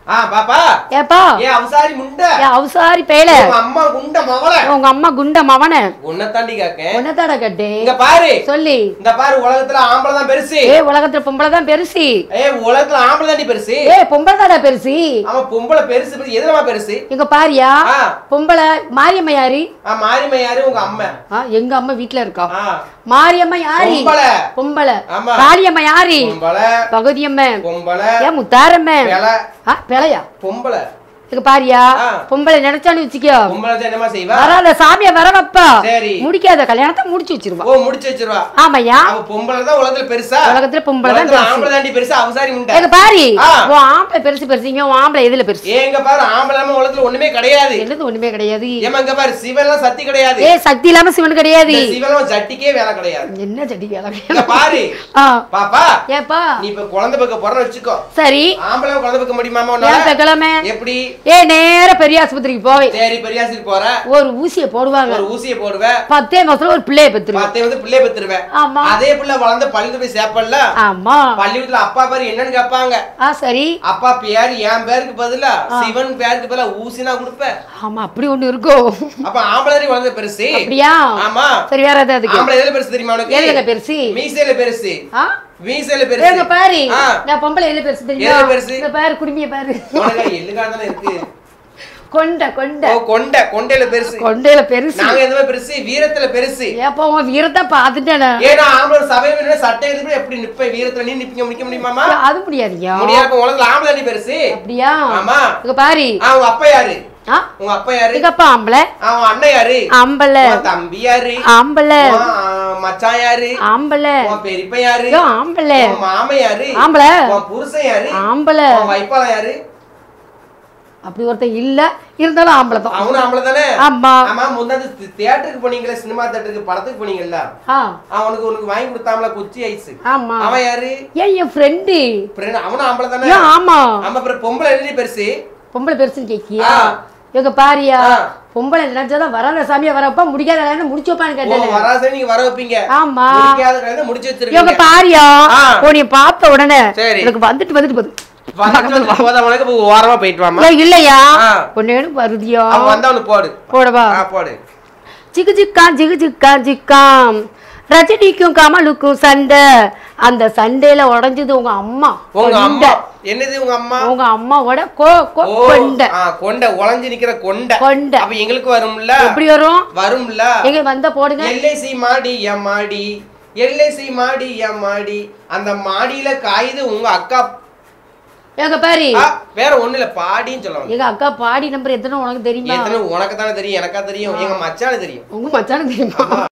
ஆ பாப்பா ஏப்பா ஏ அவசாரி முண்டை ஏ அவசாரி பேல உங்க அம்மா குண்ட மவள உங்க அம்மா குண்ட மவன உன்னை தாண்டி கேக்கேன் உன்னதாட கட்டேன் இங்க பாரு சொல்லி இந்த பாரு உலகத்துல ஆம்பளை தான் பெருசு ஏ உலகத்துல பொம்பளை தான் பெருசு ஏ உலகத்துல ஆம்பளை தாண்டி பெருசு ஏ பொம்பளை தாடா பெருசு அவன் பொம்பளை பெருசு பெருசு எதுலமா பெருசு எங்க பாரியா ஆ பொம்பளை மாரியம்மா யாரு ஆ மாரிமை யாரு உங்க அம்மா ஆ, எங்க அம்மா வீட்ல இருக்கா ஆ மாரியம்மா யாரு பொம்பளை பொம்பளை ஆமா. காளியம்மா யாரு பொம்பளை பகுதியம்மா பொம்பளை ஏன் முத்தாரம்மா பிளை ஆ பிழையா பொம்பளை எங்க பாரியா ஆ. பொம்பளை நினைச்சான்னு வச்சுக்கோ பொம்பளை தான் என்னமா செய்வா வராத சாமியை வர வைப்பா சரி முடிக்காத கல்யாணத்தை முடிச்சு வச்சிருவா ஓ முடிச்சு வச்சிருவா ஆமாய்யா அவ பொம்பளை தான் உலகத்துல பெருசா உலகத்துல பொம்பளை தான் உலகத்துல பெருசு ஆம்பளை தாண்டி பெருசா அவசாரி முண்டை எங்க பாரி ஆ. உன் ஆம்பளை பெருசு பெருசுங்க உன் ஆம்பளை எதுல பெருசு ஏங்க பாரு ஆம்பளை இல்லாம உலகத்துல ஒண்ணுமே கிடையாது என்னது ஒண்ணுமே கிடையாது ஏமா இங்க பாரு சிவன்லாம் சக்தி கிடையாது ஏ சக்தி இல்லாம சிவன் கிடையாது இந்த சிவன்லாம் சட்டிக்கே வேலை கிடையாது என்ன சட்டி வேலை இங்க பாரு ஆ பாப்பா ஏப்பா நீ இப்ப குழந்தை பக்க போறன்னு வச்சுக்கோ சரி ஆம்பளை குழந்தை பக்க முடியுமாமா ஏன் உன்னால பெக்கலாமே எப்படி ஏ நேர பெரிய ஆஸ்பத்திரிக்கு போவேன் சரி பெரியாசிக்கு போற ஒரு ஊசியை போடுவாங்க ஒரு ஊசியை போடுவ பத்தே மாசத்துல ஒரு பிள்ளைய பெத்துருவேன் பத்தே வந்து பிள்ளை பெத்துருவேன் ஆமா அதே பிள்ளை வளர்ந்து பள்ளியில போய் சேர்ப்பல்ல ஆமா பள்ளிக்கூடத்துல அப்பா பேரு என்னன்னு கேட்பாங்க ஆ சரி அப்பா பேர் என் பேருக்கு பதிலா சிவன் பேருக்கு பதிலா ஊசினா கொடுப்ப ஆமா அப்படி ஒண்ணு இருக்கும் அப்ப ஆம்பளை வளர்ந்த பெருசு அப்படியா ஆமா சரி வேற ஏதாவது அதுக்கு ஆம்பளை எதுல பெருசு தெரியுமா எதுல உனக்கு பெருசு மீசையில பெருசு ஆ மீசையில ஏங்க பெருசு பாரு ஆ. நான் பொம்பளை எதுல பெருசு தெரியுமா எதுல பெருசு? இந்த பாரு குடுமிய பாரு உனக்கு எள்ளுக்காக தானே இருக்கு கொண்ட கொண்ட ஓ கொண்டை கொண்டையில பெருசு கொண்டையில பெருசு நாங்க எதுவுமே பெருசு வீரத்துல பெருசு ஏப்பா உன் வீரத்தை பாத்துட்டேன் ஏன்னா ஆம்பளை சபையில சட்டை எதுவுமே எப்படி நிப்ப வீரத்துல நீ நிப்பிக்க முடிக்க முடியுமாமா அது முடியாதுயா முடியாது இப்ப உலகத்துல ஆம்பளை தாண்டி பெருசு அப்படியா ஆமா இங்க பாரு ஆ, உங்க அப்பா யாரு ஆ உங்க அப்பா யாரு எங்க அப்பா ஆம்பளை அவன் அண்ணன் யாரு ஆம்பளை உன் தம்பி யாரு ஆம்பளை உன், ஆ, மச்சான் யாரு ஆம்பளை உன் பெரியப்ப யாரு ஐயோ, ஆம்பளை உன் மாமன் யாரு ஆம்பளை உன் புருஷன் யாரு ஆம்பளை உன் வைப்பாளன் யாரு அப்படி ஒருத்தன் இல்ல இருந்தாலும் ஆம்பளை தான் அவனும் ஆம்பளை தானே ஆமா ஆமா முன்னாடி தியேட்டருக்கு போனீங்களே சினிமா தியேட்டருக்கு படத்துக்கு போனீங்கல்ல ஆ அவனுக்கு உனக்கு வாங்கி கொடுத்தாமல குச்சி ஐஸ் ஆமா அவன் யாரு ஏன் என் ஃப்ரெண்டு பிறகு அவனும் ஆம்பளை தானே ஏன் ஆமா ஆமா அப்புறம் பொம்பளை எழுதி பெருசு பொம்பளை பெருசுன்னு கேக்கியா ஆ. எங்க பாரியா ஆ. பொம்பளை நினைச்சாதான் வராத சாமியா வரப்பா முடிக்காத கல்யாணம் முடிச்சு வைப்பான்னு ஓ, கேட்டேன் வராசே நீங்க வர வைப்பீங்க ஆமா முடிக்காத கல்யாணம் முடிச்சு இவங்க வச்சிருக்கீங்க பாரியா ஆ. உன்னைய பார்த்த உடனே சரி. எனக்கு வந்துட்டு வந்துட்டு போகுது வந்துட்டு போதவனுக்கு இப்ப ஓரமா போயிட்டு வாமா ஏய், இல்லையா ஆ. பொண்ணு வருதியா அவன் வந்தவனு போடு போடவா ஆ போடு ஜிகு ஜிக்கா ஜிகு ஜிக்கா ஜிக்காம் ரஜினிக்கும் கமலுக்கும் சண்டை அந்த சண்டையில உடைஞ்சது உங்க அம்மா உங்க கொண்டை. அம்மா என்னது உங்க அம்மா உங்க அம்மாவோட கோ கோ ஓ கொண்டை ஆ, கொண்டை உழைஞ்சு நிக்கிற கொண்டை கொண்டை அப்ப எங்களுக்கு வரும்ல எப்படி வரும் வரும்ல எங்க வந்த போடுங்க எல்ஐசி மாடி என் மாடி எல்ஐசி மாடி என் மாடி அந்த மாடியில காயுது உங்க அக்கா எங்க பாரு ஆ, வேற ஒண்ணு இல்ல பாடின்னு சொல்லணும் எங்க அக்கா பாடி நம்பர் எத்தனை உனக்கு தெரியுமா எத்தனை உனக்கு தானே தெரியும் எனக்கா தெரியும் எங்க மச்சானு தெரியும் உங்க மச்சானுக்கு தெரியுமா ஆமா.